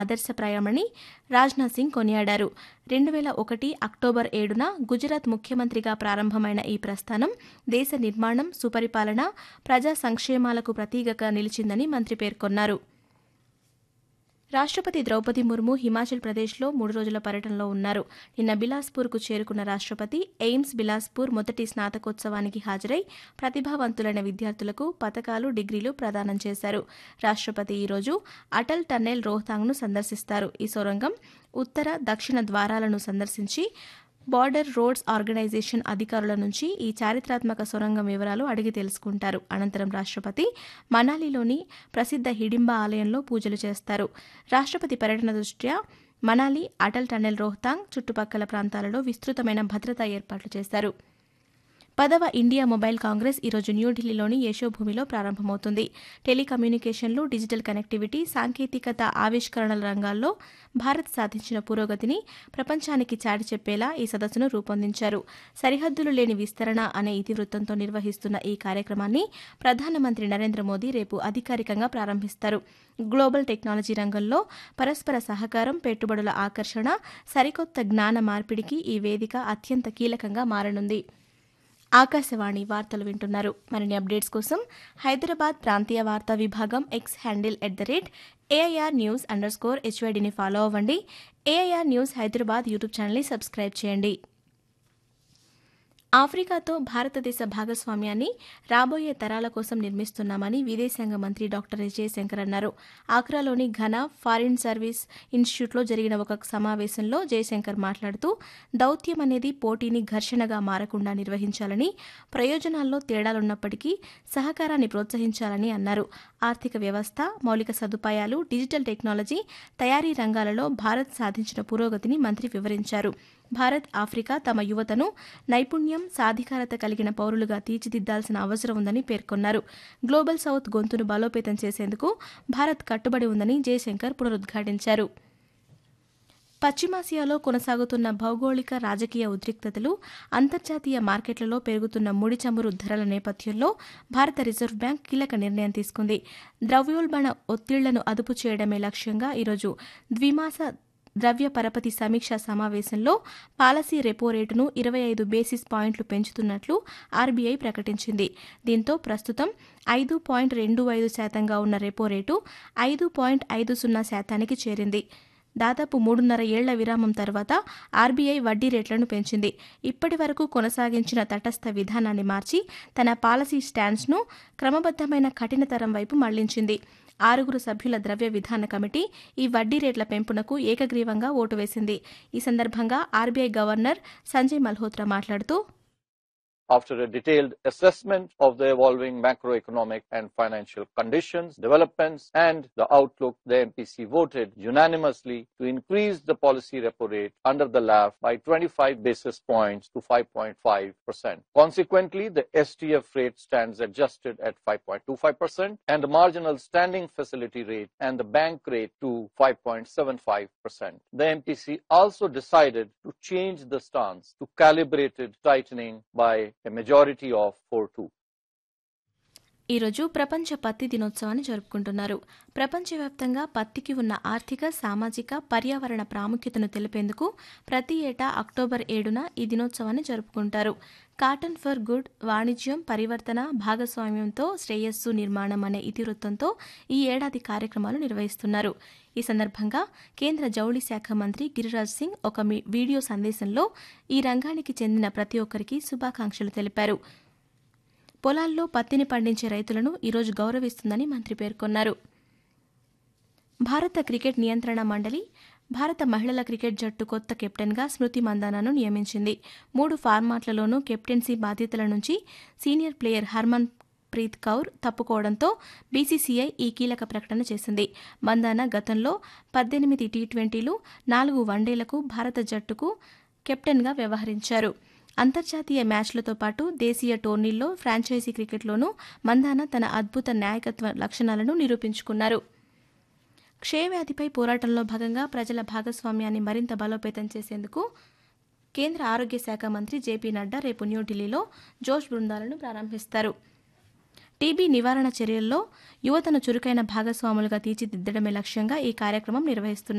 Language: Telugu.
ఆదర్శప్రాయమని రాజ్నాథ్ సింగ్ కొనియాడారు రెండు వేల ఒకటి అక్టోబర్ ఏడున గుజరాత్ ముఖ్యమంత్రిగా ప్రారంభమైన ఈ ప్రస్థానం దేశ నిర్మాణం సుపరిపాలన ప్రజా సంక్షేమాలకు ప్రతీకగా నిలిచిందని మంత్రి పేర్కొన్నారు రాష్ట్రపతి ద్రౌపది ముర్ము హిమాచల్ ప్రదేశ్లో మూడు రోజుల పర్యటనలో ఉన్నారు నిన్న బిలాస్పూర్కు చేరుకున్న రాష్ట్రపతి ఎయిమ్స్ బిలాస్పూర్ మొదటి స్నాతకోత్సవానికి హాజరై ప్రతిభావంతులైన విద్యార్థులకు పతకాలు డిగ్రీలు ప్రదానం చేశారు రాష్ట్రపతి ఈరోజు అటల్ టన్నెల్ రోహతాంగ్ను సందర్శిస్తారు ఈ సొరంగం ఉత్తర దక్షిణ ద్వారాలను సందర్శించి బార్డర్ రోడ్స్ ఆర్గనైజేషన్ అధికారుల నుంచి ఈ చారిత్రాత్మక సొరంగం వివరాలు అడిగి తెలుసుకుంటారు అనంతరం రాష్ట్రపతి మనాలిలోని ప్రసిద్ధ హిడింబా ఆలయంలో పూజలు చేస్తారు రాష్ట్రపతి పర్యటన దృష్ట్యా మనాలి అటల్ టన్నెల్ రోహతాంగ్ చుట్టుపక్కల ప్రాంతాలలో విస్తృతమైన భద్రతా ఏర్పాట్లు చేశారు పదవ ఇండియా మొబైల్ కాంగ్రెస్ ఈరోజు న్యూఢిల్లీలోని యశోభూమిలో ప్రారంభమవుతుంది టెలికమ్యూనికేషన్లు డిజిటల్ కనెక్టివిటీ సాంకేతికత ఆవిష్కరణల రంగాల్లో భారత్ సాధించిన పురోగతిని ప్రపంచానికి చాటి చెప్పేలా ఈ సదస్సును రూపొందించారు సరిహద్దులు లేని విస్తరణ అనే ఇతివృత్తంతో నిర్వహిస్తున్న ఈ కార్యక్రమాన్ని ప్రధానమంత్రి నరేంద్ర మోదీ రేపు అధికారికంగా ప్రారంభిస్తారు గ్లోబల్ టెక్నాలజీ రంగంలో పరస్పర సహకారం పెట్టుబడుల ఆకర్షణ సరికొత్త జ్ఞాన మార్పిడికి ఈ వేదిక అత్యంత కీలకంగా మారనుంది ఆకాశవాణి వార్తలు వింటున్నారు మరిన్ని అప్డేట్స్ కోసం హైదరాబాద్ ప్రాంతీయ వార్తా విభాగం X handle at the rate AIR news underscore హెచ్వైడిని ఫాలో అవ్వండి ఏఐఆర్ న్యూస్ హైదరాబాద్ యూట్యూబ్ ఛానల్ని సబ్స్క్రైబ్ చేయండి ఆఫ్రికాతో భారతదేశ భాగస్వామ్యాన్ని రాబోయే తరాల కోసం నిర్మిస్తున్నామని విదేశాంగ మంత్రి డాక్టర్ ఎస్ జయశంకర్ అన్నారు ఆక్రాలోని ఘనా ఫారిన్ సర్వీస్ ఇన్స్టిట్యూట్లో జరిగిన ఒక సమావేశంలో జయశంకర్ మాట్లాడుతూ దౌత్యం అనేది పోటీని ఘర్షణగా మారకుండా నిర్వహించాలని ప్రయోజనాల్లో తేడాలున్నప్పటికీ సహకారాన్ని ప్రోత్సహించాలని అన్నారు ఆర్థిక వ్యవస్థ మౌలిక సదుపాయాలు డిజిటల్ టెక్నాలజీ తయారీ రంగాలలో భారత్ సాధించిన పురోగతిని మంత్రి వివరించారు భారత్ ఆఫ్రికా తమ యువతను నైపుణ్యం సాధికారత కలిగిన పౌరులుగా తీర్చిదిద్దాల్సిన అవసరం ఉందని పేర్కొన్నారు గ్లోబల్ సౌత్ గొంతును బలోపేతం చేసేందుకు భారత్ కట్టుబడి ఉందని జయశంకర్ పునరుద్ఘాటించారు పశ్చిమాసియాలో కొనసాగుతున్న భౌగోళిక రాజకీయ ఉద్రిక్తతలు అంతర్జాతీయ మార్కెట్లలో పెరుగుతున్న ముడి చమురు ధరల నేపథ్యంలో భారత రిజర్వ్ బ్యాంక్ కీలక నిర్ణయం తీసుకుంది ద్రవ్యోల్బణ ఒత్తిళ్లను అదుపు చేయడమే లక్ష్యంగా ఈరోజు ద్విమాస ద్రవ్య పరపతి సమీక్షా సమావేశంలో పాలసీ రెపో రేటును ఇరవై ఐదు బేసిస్ పాయింట్లు పెంచుతున్నట్లు ఆర్బీఐ ప్రకటించింది దీంతో ప్రస్తుతం ఐదు పాయింట్ రెండు ఐదు శాతంగా ఉన్న రెపో రేటు ఐదు పాయింట్ ఐదు సున్నా శాతానికి చేరింది దాదాపు మూడున్నర ఏళ్ల విరామం తర్వాత ఆర్బీఐ వడ్డీ రేట్లను పెంచింది ఇప్పటి వరకు కొనసాగించిన తటస్థ విధానాన్ని మార్చి తన పాలసీ స్టాండ్స్ను క్రమబద్దమైన కఠినతరం వైపు మళ్లించింది ఆరుగురు సభ్యుల ద్రవ్య విధాన కమిటీ ఈ వడ్డీ రేట్ల పెంపునకు ఏకగ్రీవంగా ఓటు వేసింది ఈ సందర్భంగా ఆర్బీఐ గవర్నర్ సంజయ్ మల్హోత్రా మాట్లాడుతూ after a detailed assessment of the evolving macroeconomic and financial conditions, developments, and the outlook, the MPC voted unanimously to increase the policy repo rate under the LAF by 25 basis points to 5.5%. Consequently, the STF rate stands adjusted at 5.25% and the marginal standing facility rate and the bank rate to 5.75%. The MPC also decided to change the stance to calibrated tightening by a majority of 4-2. ఈరోజు ప్రపంచ పత్తి దినోత్సవాన్ని జరుపుకుంటున్నారు ప్రపంచవ్యాప్తంగా పత్తికి ఉన్న ఆర్థిక సామాజిక పర్యావరణ ప్రాముఖ్యతను తెలిపేందుకు ప్రతి ఏటా అక్టోబర్ ఏడున ఈ దినోత్సవాన్ని జరుపుకుంటారు కాటన్ ఫర్ గుడ్ వాణిజ్యం పరివర్తన భాగస్వామ్యంతో శ్రేయస్సు నిర్మాణం అనే ఇతివృత్తంతో ఈ ఏడాది కార్యక్రమాలు నిర్వహిస్తున్నారు ఈ సందర్భంగా కేంద్ర జౌళి శాఖ మంత్రి గిరిరాజ్ సింగ్ ఒక వీడియో సందేశంలో ఈ రంగానికి చెందిన ప్రతి ఒక్కరికి శుభాకాంక్షలు తెలిపారు పొలాల్లో పత్తిని పండించే రైతులను ఈరోజు గౌరవిస్తుందని మంత్రి పేర్కొన్నారు భారత క్రికెట్ నియంత్రణ మండలి భారత మహిళల క్రికెట్ జట్టు కొత్త కెప్టెన్గా స్మృతి మందానాను నియమించింది మూడు ఫార్మాట్లలోనూ కెప్టెన్సీ బాధ్యతల నుంచి senior player Harmanpreet Kaur తప్పుకోవడంతో బీసీసీఐ ఈ కీలక ప్రకటన చేసింది మందానా గతంలో పద్దెనిమిది టీ ట్వంటీలు నాలుగు వన్డేలకు భారత జట్టుకు కెప్టెన్గా వ్యవహరించారు అంతర్జాతీయ మ్యాచ్లతో పాటు దేశీయ టోర్నీల్లో ఫ్రాంచైజీ క్రికెట్లోనూ మందాన తన అద్భుత నాయకత్వ లక్షణాలను నిరూపించుకున్నారు క్షయవ్యాధిపై పోరాటంలో భాగంగా ప్రజల భాగస్వామ్యాన్ని మరింత బలోపేతం చేసేందుకు కేంద్ర ఆరోగ్య శాఖ మంత్రి జేపీ నడ్డా రేపు న్యూఢిల్లీలో జోష్ బృందాలను ప్రారంభిస్తారు టీబీ నివారణ చర్యల్లో యువతను చురుకైన భాగస్వాములుగా తీర్చిదిద్దడమే లక్ష్యంగా ఈ కార్యక్రమం నిర్వహిస్తున్నారు